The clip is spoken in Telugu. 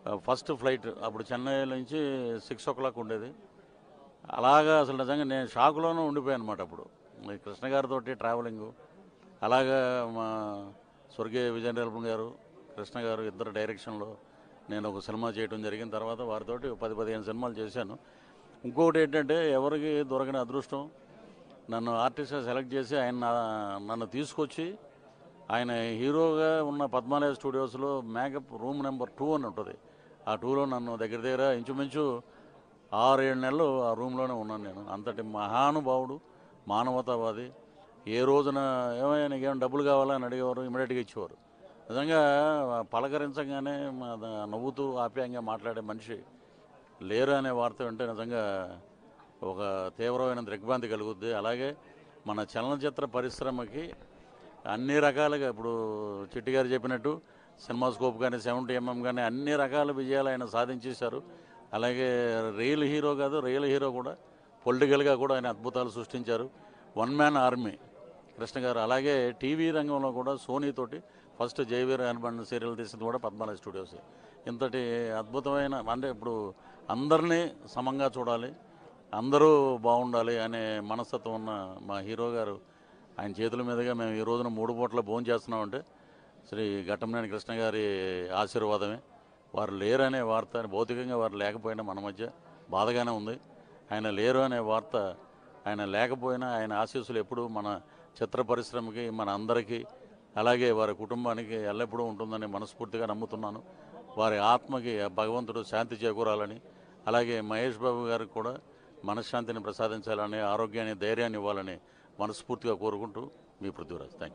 ఫస్ట్ ఫ్లైట్ అప్పుడు చెన్నై నుంచి సిక్స్ ఓ క్లాక్ ఉండేది అలాగా అసలు నిజంగా నేను షాకులోనే ఉండిపోయాను అనమాట అప్పుడు ఈ కృష్ణ గారితో ట్రావెలింగ్ అలాగా మా స్వర్గీయ విజయనిర్మల్ గారు కృష్ణ గారు ఇద్దరు డైరెక్షన్లో నేను ఒక సినిమా చేయడం జరిగిన తర్వాత వారితోటి పది పదిహేను సినిమాలు చేశాను ఇంకొకటి ఏంటంటే ఎవరికి దొరకని అదృష్టం నన్ను ఆర్టిస్ట్గా సెలెక్ట్ చేసి ఆయన నా- నన్ను తీసుకొచ్చి ఆయన హీరోగా ఉన్న పద్మాలయ స్టూడియోస్లో మేకప్ రూమ్ నెంబర్ టూ అని ఉంటుంది ఆ టూలో నన్ను దగ్గర దగ్గర ఇంచుమించు ఆరు ఏడు నెలలు ఆ రూమ్లోనే ఉన్నాను నేను అంతటి మహానుభావుడు మానవతావాది ఏ రోజున ఏమైనా నీకేమైనా డబ్బులు కావాలా అని అడిగేవారు ఇమీడియట్గా ఇచ్చేవారు నిజంగా పలకరించగానే మా ద- నవ్వుతూ ఆప్యాయంగా మాట్లాడే మనిషి లేరు అనే వార్త వింటే నిజంగా ఒక తీవ్రమైన దిగ్భ్రాంతి కలుగుద్ది అలాగే మన చలనచిత్ర పరిశ్రమకి అన్ని రకాలుగా ఇప్పుడు చిట్టి గారు చెప్పినట్టు సినిమా స్కోప్ కానీ సెవెంటీ ఎంఎం కానీ అన్ని రకాల విజయాలు ఆయన సాధించేశారు అలాగే రియల్ హీరో కాదు రియల్ హీరో కూడా పొలిటికల్గా కూడా ఆయన అద్భుతాలు సృష్టించారు వన్ మ్యాన్ ఆర్మీ కృష్ణ గారు అలాగే టీవీ రంగంలో కూడా సోనీ తోటి ఫస్ట్ జైవీర్ హనుమాన్ సీరియల్ తీసింది కూడా పద్మాలయ స్టూడియోస్ ఇంతటి అద్భుతమైన అంటే ఇప్పుడు అందరినీ సమంగా చూడాలి అందరూ బాగుండాలి అనే మనస్తత్వం ఉన్న మా హీరో గారు ఆయన చేతుల మీదుగా మేము ఈ రోజున మూడు పూట్ల భోజనం చేస్తున్నామంటే శ్రీ ఘట్టంనేని కృష్ణ గారి ఆశీర్వాదమే వారు లేరు అనే వార్త భౌతికంగా వారు లేకపోయినా మన మధ్య బాధగానే ఉంది ఆయన లేరు అనే వార్త ఆయన లేకపోయినా ఆయన ఆశీస్సులు ఎప్పుడూ మన చిత్ర పరిశ్రమకి మన అందరికీ అలాగే వారి కుటుంబానికి ఎల్లప్పుడూ ఉంటుందని మనస్ఫూర్తిగా నమ్ముతున్నాను వారి ఆత్మకి ఆ భగవంతుడు శాంతి చేకూరాలని అలాగే మహేష్ బాబు గారికి కూడా మనశ్శాంతిని ప్రసాదించాలని ఆరోగ్యాన్ని ధైర్యాన్ని ఇవ్వాలని మనస్ఫూర్తిగా కోరుకుంటూ మీ పృథ్వీరాజ్ థ్యాంక్ యూ